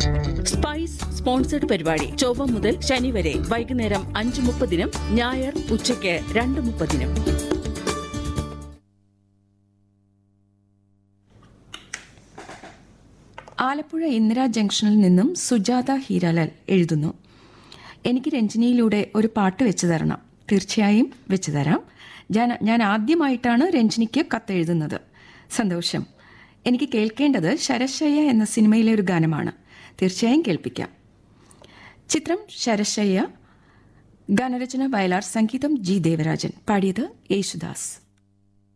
spice sponsored പരിപാടി ചൊവ്വ മുതൽ ശനി വരെ വൈകുന്നേരം അഞ്ച് മുപ്പതിനും ഞായർ ഉച്ചയ്ക്ക് രണ്ട് മുപ്പതിനും ആലപ്പുഴ ഇന്ദിര ജംഗ്ഷനിൽ നിന്നും സുജാത ഹീരാലാൽ എഴുതുന്നു എനിക്ക് രഞ്ജിനിയിലൂടെ ഒരു പാട്ട് വെച്ചു തരണം തീർച്ചയായും വെച്ചു തരാം ഞാൻ ഞാൻ ആദ്യമായിട്ടാണ് രഞ്ജിനിക്ക് കത്തെഴുതുന്നത് സന്തോഷം എനിക്ക് കേൾക്കേണ്ടത് ശരശയ്യ എന്ന സിനിമയിലെ ഒരു ഗാനമാണ് തീർച്ചയായും കേൾപ്പിക്കാം ചിത്രം ശരശയ്യ ഗാനരചന വയലാർ സംഗീതം ജി ദേവരാജൻ പാടിയത് യേശുദാസ്